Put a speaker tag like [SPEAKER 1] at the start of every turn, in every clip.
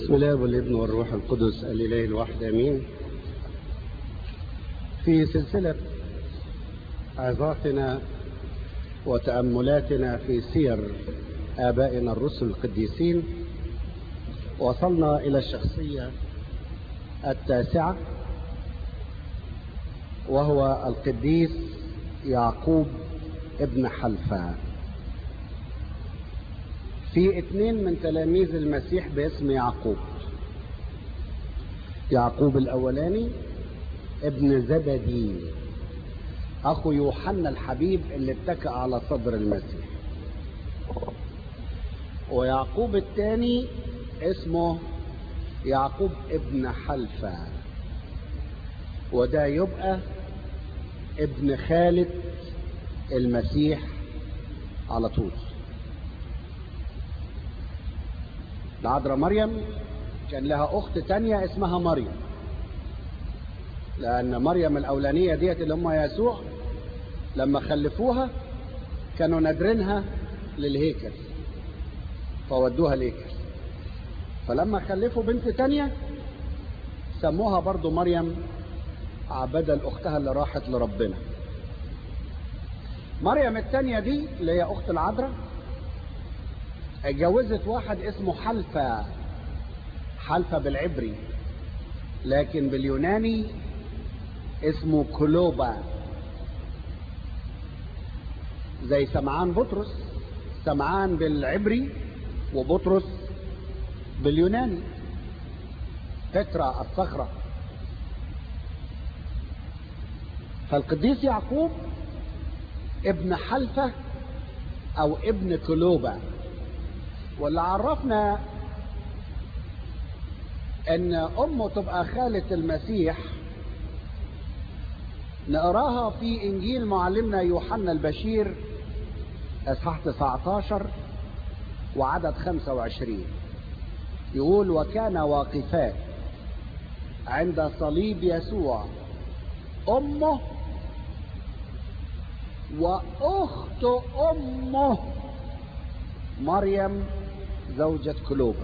[SPEAKER 1] بسم الله والابن والروح القدس الإله الواحد آمين في سلسلة عظاتنا وتأملاتنا في سير آبائنا الرسل القديسين وصلنا إلى الشخصية التاسعة وهو القديس يعقوب ابن حلفة في اثنين من تلاميذ المسيح باسم يعقوب يعقوب الاولاني ابن زبدي اخو يوحنا الحبيب اللي اتكأ على صدر المسيح ويعقوب الثاني اسمه يعقوب ابن حلفة وده يبقى ابن خالة المسيح على طول العذراء مريم كان لها اخت تانية اسمها مريم لان مريم الاولانية ديت اللي هم يسوع لما خلفوها كانوا نادرينها للهيكل فودوها الهيكل فلما خلفوا بنت تانية سموها برضو مريم بدل اختها اللي راحت لربنا مريم التانية دي اللي هي اخت العذراء اتجوزت واحد اسمه حلفة حلفة بالعبري لكن باليوناني اسمه كلوبا زي سمعان بطرس سمعان بالعبري وبطرس باليوناني بترا الصخرة فالقديس يعقوب ابن حلفة او ابن كلوبا واللي عرفنا ان امه تبقى خالة المسيح نقراها في انجيل معلمنا يوحنا البشير اصحاح 19 وعدد 25 يقول وكان واقفات عند صليب يسوع امه واخت امه مريم زوجة كلوبا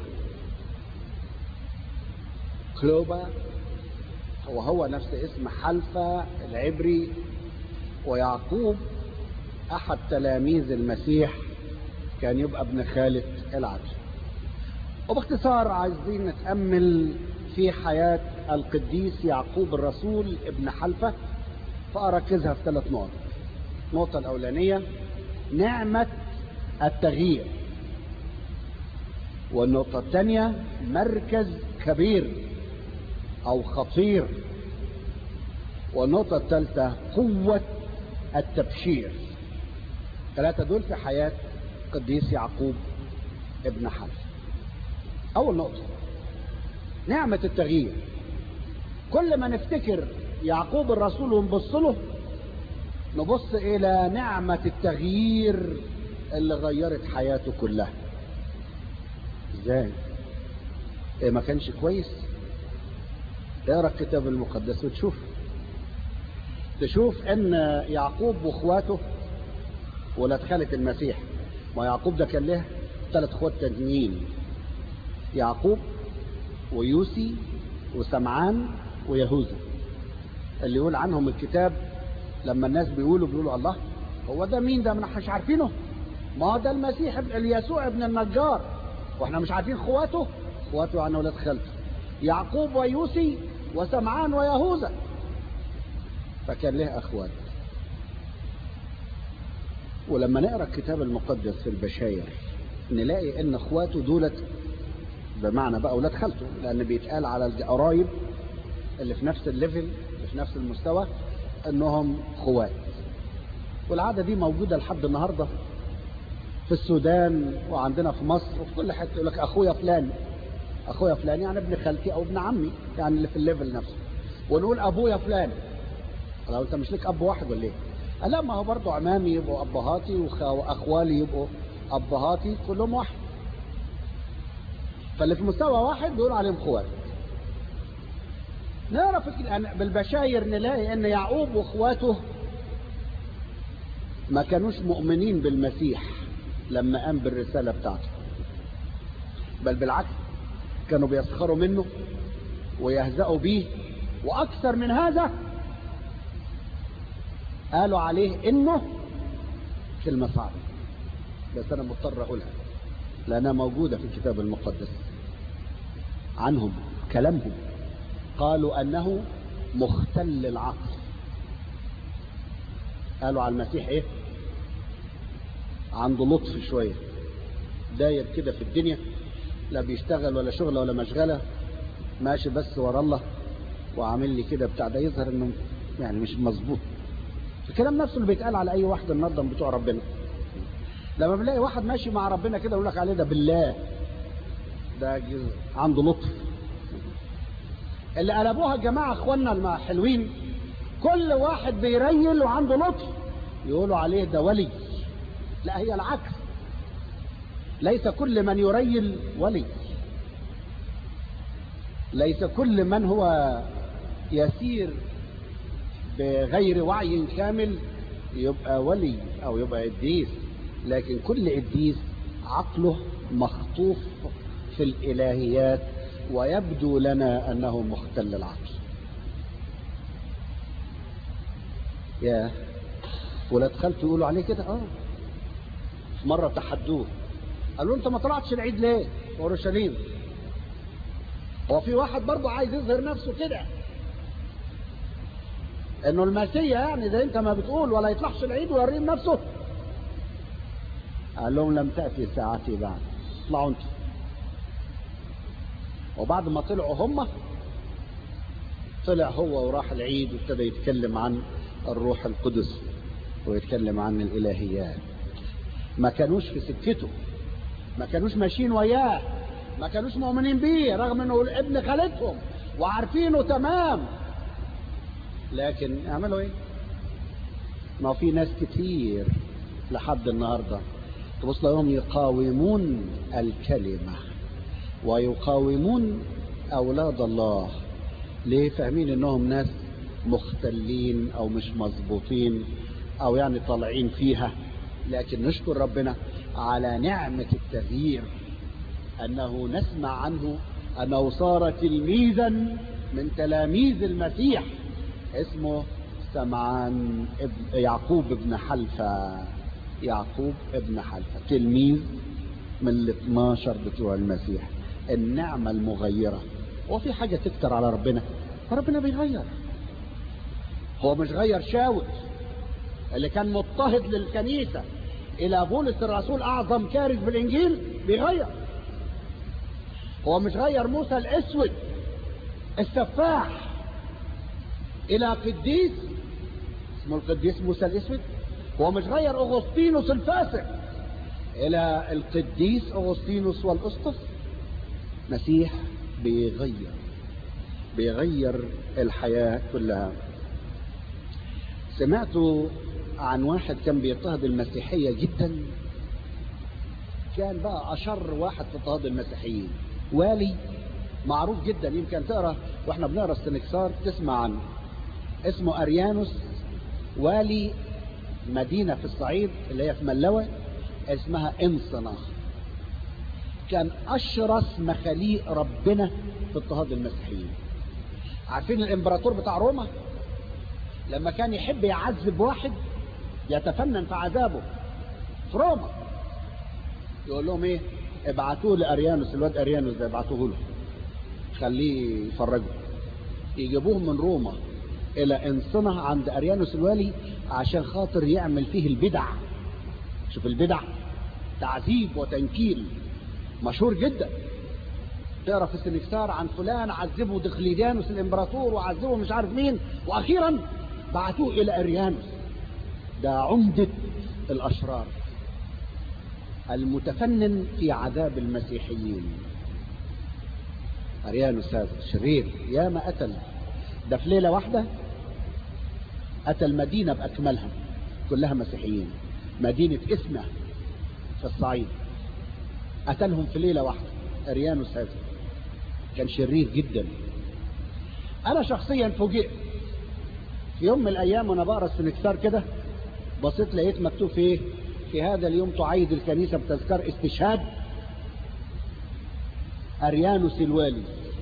[SPEAKER 1] كلوبا هو هو نفس اسم حلفة العبري ويعقوب أحد تلاميذ المسيح كان يبقى ابن خالة العدل وباختصار عايزين نتأمل في حياة القديس يعقوب الرسول ابن حلفة فأركزها في ثلاث نقط النقطة الأولانية نعمة التغيير والنقطة الثانية مركز كبير أو خطير والنقطة الثالثة قوة التبشير ثلاثة دول في حياة قديس يعقوب ابن حلف أول نقطة نعمة التغيير كل ما نفتكر يعقوب الرسول ونبص له نبص إلى نعمة التغيير اللي غيرت حياته كلها ازاي ايه ما كانش كويس اقرا الكتاب المقدس وتشوف تشوف ان يعقوب واخواته ولاد خالة المسيح ما يعقوب ده كان له ثلاث اخوات تانيين يعقوب ويوسي وسمعان ويهوذا اللي يقول عنهم الكتاب لما الناس بيقولوا بيقولوا الله هو ده مين ده ما مش عارفينه ما ده المسيح اليسوع ابن النجار واحنا مش عارفين اخواته اخواته عن اولاد خالته يعقوب ويوسي وسمعان ويهوذا فكان له اخوات ولما نقرا الكتاب المقدس في البشاير نلاقي ان اخواته دولت بمعنى بقى اولاد خالته لان بيتقال على القرايب اللي في نفس الليفل اللي في نفس المستوى انهم اخوات والعاده دي موجوده لحد النهارده في السودان وعندنا في مصر وفي كل حته يقول لك اخويا فلان اخويا فلان يعني ابن خالتي او ابن عمي يعني اللي في الليفل نفسه ونقول ابويا فلان لو انت مش لك اب واحد ولا ايه لا ما هو برضه عمامي يبقوا ابهاتي واخوالي يبقوا ابهاتي كلهم واحد فاللي في مستوى واحد بيقولوا عليهم اخوات نعرف بالبشاير نلاقي ان يعقوب واخواته ما كانوش مؤمنين بالمسيح لما قام بالرسالة بتاعته بل بالعكس كانوا بيسخروا منه ويهزأوا به وأكثر من هذا قالوا عليه إنه كلمة صعبة بس أنا مضطر أقولها لأنها موجودة في الكتاب المقدس عنهم كلامهم قالوا أنه مختل العقل قالوا على المسيح إيه عنده لطف شوية داير كده في الدنيا لا بيشتغل ولا شغل ولا مشغلة ماشي بس ورا الله وعامل لي كده بتاع ده يظهر انه يعني مش مظبوط الكلام نفسه اللي بيتقال على اي واحد النهارده من بتوع ربنا لما بنلاقي واحد ماشي مع ربنا كده يقول لك عليه ده بالله ده عنده لطف اللي قلبوها الجماعه اخواننا الحلوين كل واحد بيريل وعنده لطف يقولوا عليه ده ولي لا هي العكس ليس كل من يريل ولي ليس كل من هو يسير بغير وعي كامل يبقى ولي او يبقى قديس لكن كل قديس عقله مخطوف في الالهيات ويبدو لنا انه مختل العقل يا ولاد خالته يقولوا عليه كده اه مره تحدوه قالوا انت ما طلعتش العيد ليه في اورشليم هو في واحد برضه عايز يظهر نفسه كده انه المسيح يعني زي انت ما بتقول ولا يطلعش العيد ويوريهم نفسه قال لهم لم تأتي ساعتي بعد اطلعوا انتوا وبعد ما طلعوا هم طلع هو وراح العيد وابتدى يتكلم عن الروح القدس ويتكلم عن الالهيات ما كانوش في سكته ما كانوش ماشيين وياه ما كانوش مؤمنين بيه رغم انه ابن خالتهم وعارفينه تمام لكن اعملوا ايه ما في ناس كتير لحد النهارده تبص لهم يقاومون الكلمه ويقاومون اولاد الله ليه فاهمين انهم ناس مختلين او مش مظبوطين او يعني طالعين فيها لكن نشكر ربنا على نعمة التغيير أنه نسمع عنه أنه صار تلميذا من تلاميذ المسيح اسمه سمعان ابن يعقوب ابن حلفة يعقوب ابن حلفة تلميذ من ال 12 بتوع المسيح النعمة المغيرة وفي حاجة تكتر على ربنا فربنا بيغير هو مش غير شاول اللي كان مضطهد للكنيسة الى بولس الرسول اعظم كارث بالانجيل بيغير هو مش غير موسى الاسود السفاح الى قديس اسمه القديس موسى الاسود هو مش غير اغسطينوس الفاسق الى القديس اغسطينوس والاسقف مسيح بيغير بيغير الحياة كلها سمعت عن واحد كان بيضطهد المسيحية جدا كان بقى أشر واحد في اضطهاد المسيحيين والي معروف جدا يمكن تقرا واحنا بنقرا السنكسار تسمع عنه اسمه اريانوس والي مدينه في الصعيد اللي هي في ملوى اسمها انصنا كان اشرس مخاليق ربنا في اضطهاد المسيحيين عارفين الامبراطور بتاع روما لما كان يحب يعذب واحد يتفنن في عذابه في روما يقول لهم ايه ابعتوه لاريانوس الواد اريانوس ده ابعتوه له خليه يفرجه يجيبوه من روما الى انصنه عند اريانوس الوالي عشان خاطر يعمل فيه البدع شوف البدع تعذيب وتنكيل مشهور جدا تقرا في السنكسار عن فلان عذبه دقليديانوس الامبراطور وعذبه مش عارف مين واخيرا بعتوه الى اريانوس ده عمدة الاشرار المتفنن في عذاب المسيحيين اريانوس هذا شرير يا ما قتل ده في ليله واحده قتل مدينه باكملها كلها مسيحيين مدينه اسمه في الصعيد قتلهم في ليله واحده اريانوس هذا كان شرير جدا انا شخصيا فوجئت في يوم من الايام وانا بقرا السنكسار كده بصيت لقيت مكتوب في ايه في هذا اليوم تعيد الكنيسه بتذكار استشهاد أريانوس الوالي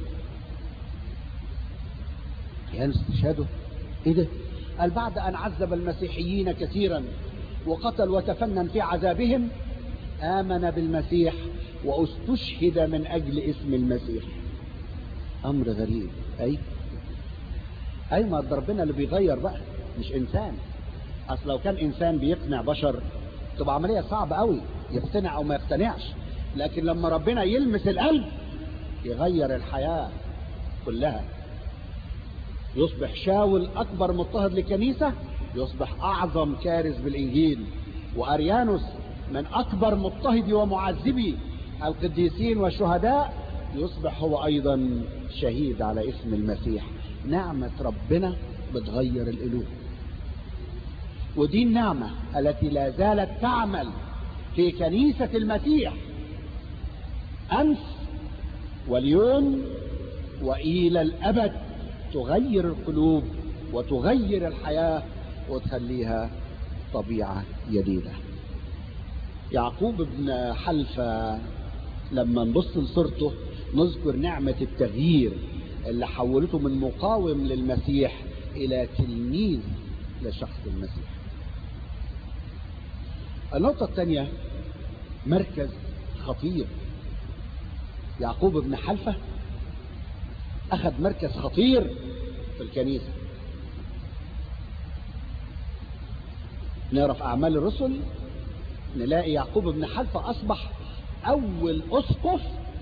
[SPEAKER 1] أريانوس استشهاده إيه ده قال بعد أن عذب المسيحيين كثيرا وقتل وتفنن في عذابهم آمن بالمسيح واستشهد من أجل اسم المسيح أمر غريب أي أي ما ده ربنا اللي بيغير بقى مش إنسان أصل لو كان إنسان بيقنع بشر تبقى عملية صعبة قوي يقتنع أو ما يقتنعش لكن لما ربنا يلمس القلب يغير الحياة كلها يصبح شاول أكبر مضطهد للكنيسة يصبح أعظم كارث بالإنجيل وأريانوس من أكبر مضطهدي ومعذبي القديسين والشهداء يصبح هو أيضا شهيد على اسم المسيح نعمة ربنا بتغير القلوب ودي النعمة التي لا زالت تعمل في كنيسة المسيح أمس واليوم وإلى الأبد تغير القلوب وتغير الحياة وتخليها طبيعة جديدة يعقوب بن حلفة لما نبص لصورته نذكر نعمة التغيير اللي حولته من مقاوم للمسيح إلى تلميذ لشخص المسيح النقطة الثانية مركز خطير يعقوب بن حلفة أخذ مركز خطير في الكنيسة نعرف أعمال الرسل نلاقي يعقوب بن حلفة أصبح أول أسقف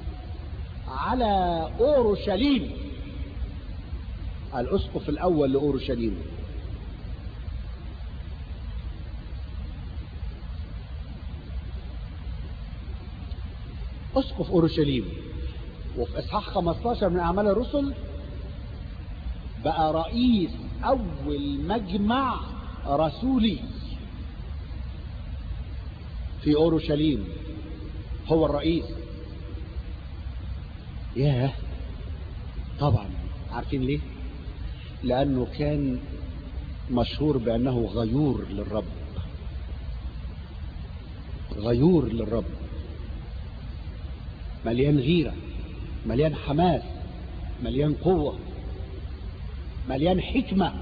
[SPEAKER 1] على أورشليم الأسقف الأول لأورشليم أسقف أورشليم وفي إصحاح 15 من أعمال الرسل بقى رئيس أول مجمع رسولي في أورشليم هو الرئيس ياه طبعا عارفين ليه لأنه كان مشهور بأنه غيور للرب غيور للرب مليان غيرة مليان حماس مليان قوة مليان حكمة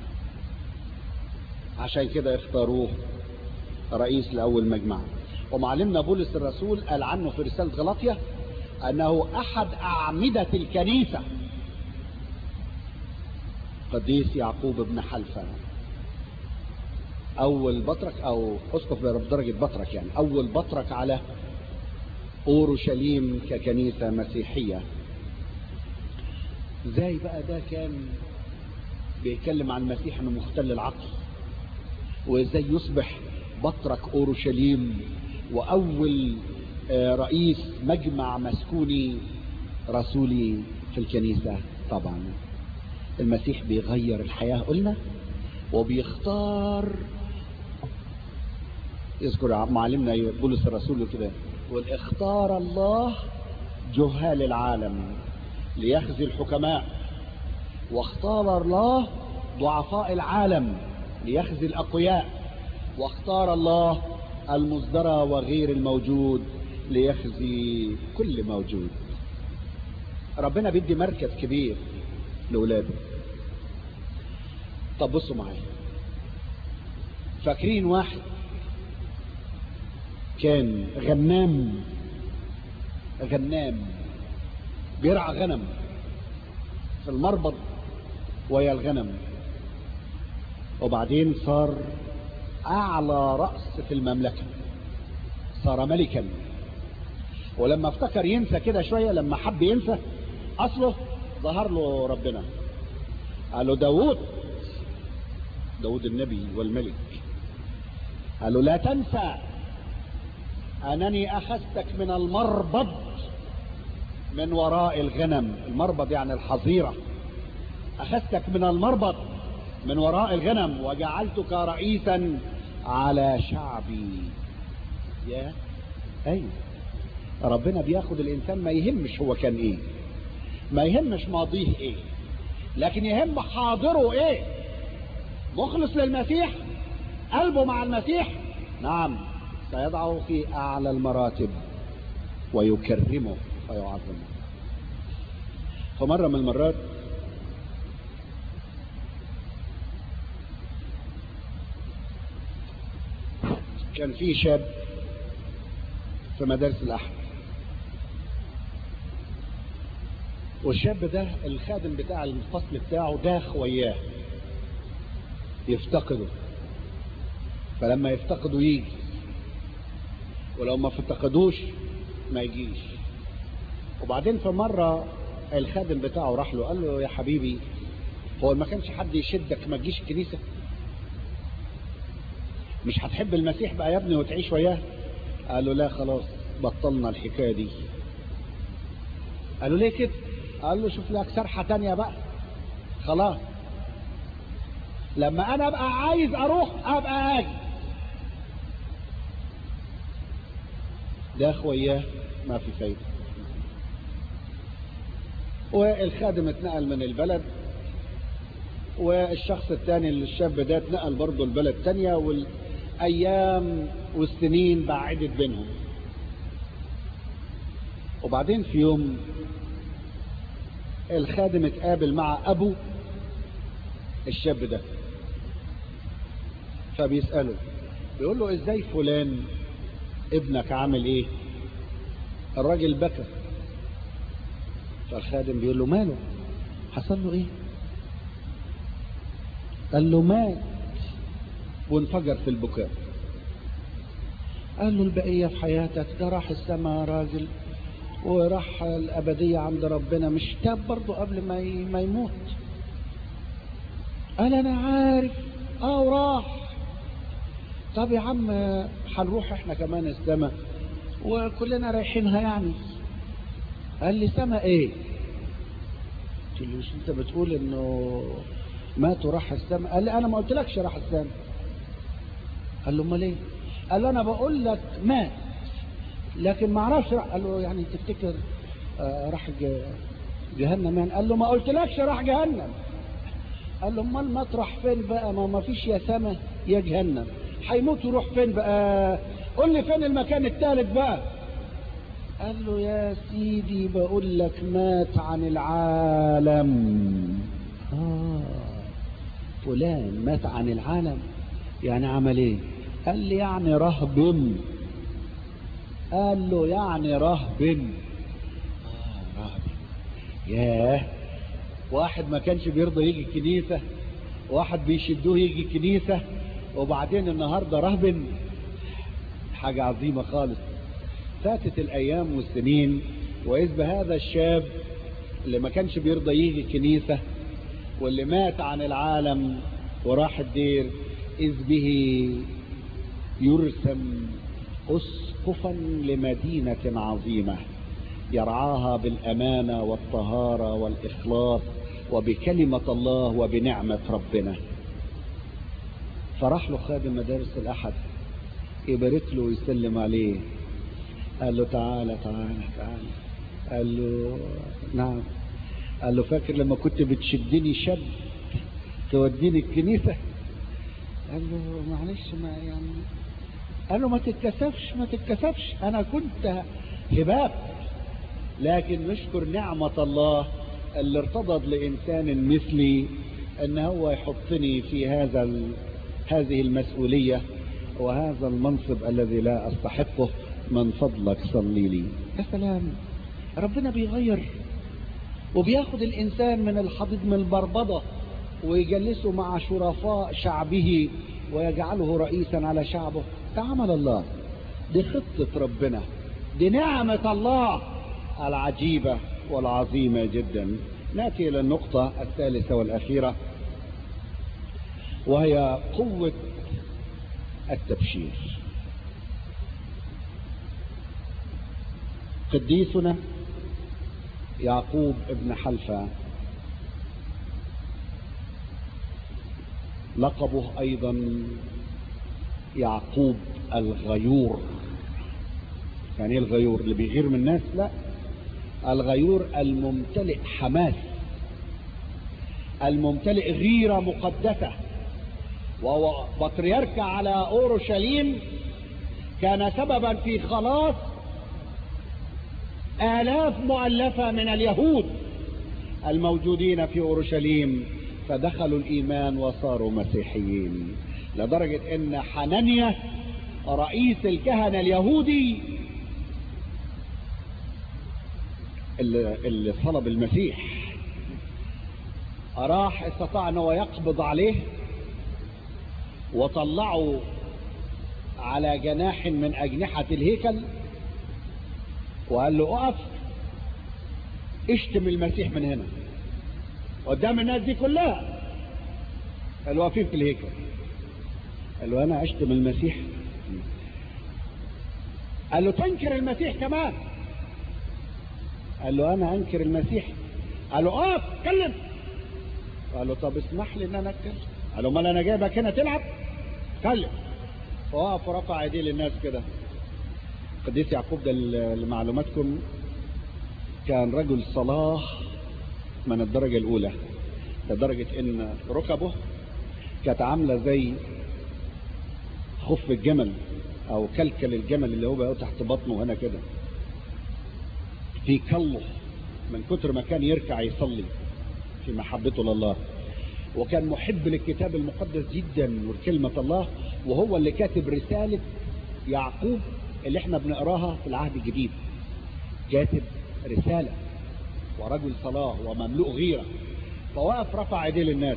[SPEAKER 1] عشان كده اختاروه رئيس لأول مجمع ومعلمنا بولس الرسول قال عنه في رسالة غلاطيا أنه أحد أعمدة الكنيسة قديس يعقوب بن حلفة أول بطرك أو أسقف بدرجة بطرك يعني أول بطرك على أورشليم ككنيسة مسيحية ازاي بقى ده كان بيتكلم عن المسيح انه مختل العقل وازاي يصبح بطرك اورشليم واول رئيس مجمع مسكوني رسولي في الكنيسة طبعا المسيح بيغير الحياة قلنا وبيختار يذكر معلمنا بولس الرسول كده يقول اختار الله جهال العالم ليخزي الحكماء واختار الله ضعفاء العالم ليخزي الأقوياء واختار الله المصدر وغير الموجود ليخزي كل موجود ربنا بيدي مركز كبير لولاده طب بصوا معايا فاكرين واحد كان غنام غنام بيرعى غنم في المربض ويا الغنم وبعدين صار اعلى رأس في المملكة صار ملكا ولما افتكر ينسى كده شوية لما حب ينسى اصله ظهر له ربنا قال له داود داود النبي والملك قال له لا تنسى انني اخذتك من المربض من وراء الغنم المربض يعني الحظيرة اخذتك من المربض من وراء الغنم وجعلتك رئيسا على شعبي يا ايوه ربنا بياخد الانسان ما يهمش هو كان ايه ما يهمش ماضيه ايه لكن يهم حاضره ايه مخلص للمسيح قلبه مع المسيح نعم سيضعه في اعلى المراتب ويكرمه ويعظمه فمرة من المرات كان في شاب في مدارس الأحد والشاب ده الخادم بتاع الفصل بتاعه داخ وياه يفتقده فلما يفتقده يجي ولو ما افتقدوش ما يجيش وبعدين في مرة الخادم بتاعه راح له قال له يا حبيبي هو ما كانش حد يشدك ما تجيش الكنيسة مش هتحب المسيح بقى يا ابني وتعيش وياه قال له لا خلاص بطلنا الحكاية دي قال له ليه كده قال له شوف لك سرحة تانية بقى خلاص لما انا ابقى عايز اروح ابقى اجي ده وياه ما في فايدة والخادم اتنقل من البلد والشخص الثاني الشاب ده اتنقل برضه البلد تانية والايام والسنين بعدت بينهم وبعدين في يوم الخادم اتقابل مع ابو الشاب ده فبيسأله بيقول له ازاي فلان ابنك عامل ايه الراجل بكى فالخادم بيقول له ماله حصل له ايه قال له مات وانفجر في البكاء قال له البقية في حياتك ده راح السماء يا راجل وراح الأبدية عند ربنا مش تاب برضه قبل ما ما يموت قال أنا عارف اه وراح طب يا عم هنروح احنا كمان السماء وكلنا رايحينها يعني قال لي سما ايه قلت له مش انت بتقول انه مات وراح السماء قال لي انا ما قلتلكش راح السماء قال له امال ايه قال له انا بقول لك مات لكن ما اعرفش راح قال له يعني تفتكر آه راح جهنم يعني قال له ما قلتلكش راح جهنم قال له امال مات راح فين بقى ما ما فيش يا سما يا جهنم هيموت يروح فين بقى قول لي فين المكان الثالث بقى قال له يا سيدي بقول لك مات عن العالم آه فلان مات عن العالم يعني عمل ايه قال لي يعني رهب قال له يعني رهب آه رهب ياه واحد ما كانش بيرضى يجي الكنيسة واحد بيشدوه يجي الكنيسة وبعدين النهاردة رهب حاجة عظيمة خالص فاتت الأيام والسنين وإذ بهذا الشاب اللي ما كانش بيرضى يجي الكنيسة واللي مات عن العالم وراح الدير إذ به يرسم أسقفا لمدينة عظيمة يرعاها بالأمانة والطهارة والإخلاص وبكلمة الله وبنعمة ربنا فراح له خادم مدارس الأحد يبارك له ويسلم عليه قال له تعالى تعالى تعالى قال له نعم قال له فاكر لما كنت بتشدني شد توديني الكنيسة قال له معلش ما يعني قال له ما تتكسفش ما تتكسفش انا كنت هباب لكن نشكر نعمة الله اللي ارتضت لإنسان مثلي ان هو يحطني في هذا ال... هذه المسؤولية وهذا المنصب الذي لا استحقه من فضلك صلي لي يا سلام ربنا بيغير وبياخد الإنسان من الحضيض من البربضة ويجلسه مع شرفاء شعبه ويجعله رئيسا على شعبه ده عمل الله دي خطة ربنا دي نعمة الله العجيبة والعظيمة جدا نأتي إلى النقطة الثالثة والأخيرة وهي قوة التبشير قديسنا يعقوب ابن حلفة لقبه أيضا يعقوب الغيور يعني ايه الغيور اللي بيغير من الناس لا الغيور الممتلئ حماس الممتلئ غيرة مقدسة وهو بطريرك على أورشليم كان سببا في خلاص آلاف مؤلفة من اليهود الموجودين في أورشليم فدخلوا الإيمان وصاروا مسيحيين لدرجة أن حنانيا رئيس الكهنة اليهودي اللي, اللي صلب المسيح راح استطاع أنه يقبض عليه وطلعه على جناح من أجنحة الهيكل وقال له اقف اشتم المسيح من هنا قدام الناس دي كلها الواقفين في الهيكل قال له انا اشتم المسيح قال له تنكر المسيح كمان قال له انا انكر المسيح قال له اقف اتكلم قال له طب اسمح لي ان انا اتكلم قال له امال انا جايبك هنا تلعب اتكلم فوقف ورفع ايديه للناس كده قديس يعقوب ده لمعلوماتكم كان رجل صلاح من الدرجة الأولى لدرجة إن ركبه كانت عاملة زي خف الجمل أو كلكل الجمل اللي هو بقى تحت بطنه هنا كده في كله من كتر ما كان يركع يصلي في محبته لله وكان محب للكتاب المقدس جدا وكلمة الله وهو اللي كاتب رسالة يعقوب اللي احنا بنقراها في العهد الجديد كاتب رسالة ورجل صلاة ومملوء غيرة فوقف رفع ايديه للناس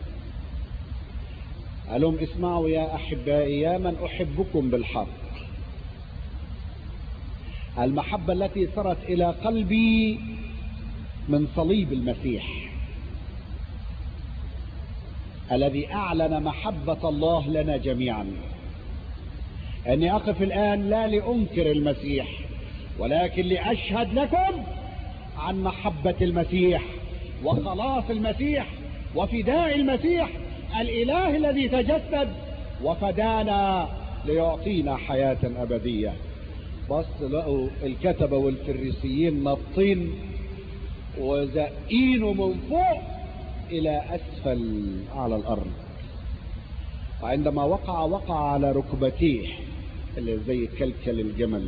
[SPEAKER 1] قال لهم اسمعوا يا احبائي يا من احبكم بالحق المحبة التي صارت الى قلبي من صليب المسيح الذي اعلن محبة الله لنا جميعا اني اقف الان لا لانكر المسيح ولكن لاشهد لكم عن محبة المسيح وخلاص المسيح وفداء المسيح الاله الذي تجسد وفدانا ليعطينا حياة ابدية بص لقوا الكتبة والفريسيين نطين وزقينه من فوق الى اسفل على الارض وعندما وقع وقع على ركبتيه اللي زي كلكل الجمل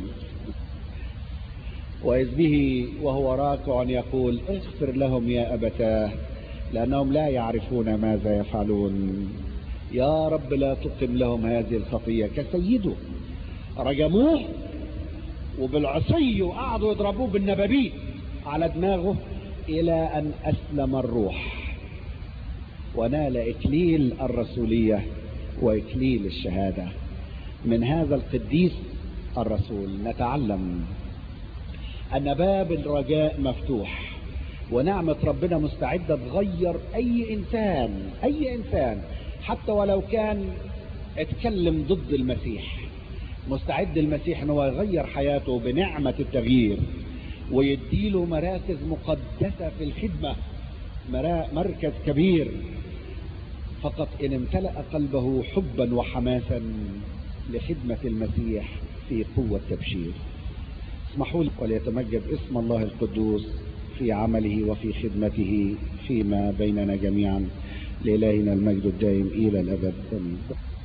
[SPEAKER 1] وإذ به وهو راكع يقول اغفر لهم يا أبتاه لأنهم لا يعرفون ماذا يفعلون يا رب لا تقم لهم هذه الخطية كسيده رجموه وبالعصي وقعدوا يضربوه بالنبابيت على دماغه إلى أن أسلم الروح ونال إكليل الرسولية وإكليل الشهادة من هذا القديس الرسول نتعلم أن باب الرجاء مفتوح ونعمة ربنا مستعدة تغير أي إنسان أي إنسان حتى ولو كان اتكلم ضد المسيح مستعد المسيح أنه يغير حياته بنعمة التغيير ويديله مراكز مقدسة في الخدمة مركز كبير فقط إن امتلأ قلبه حبا وحماسا لخدمة المسيح في قوة تبشير اسمحوا لي وليتمجد اسم الله القدوس في عمله وفي خدمته فيما بيننا جميعا لإلهنا المجد الدائم إلى الأبد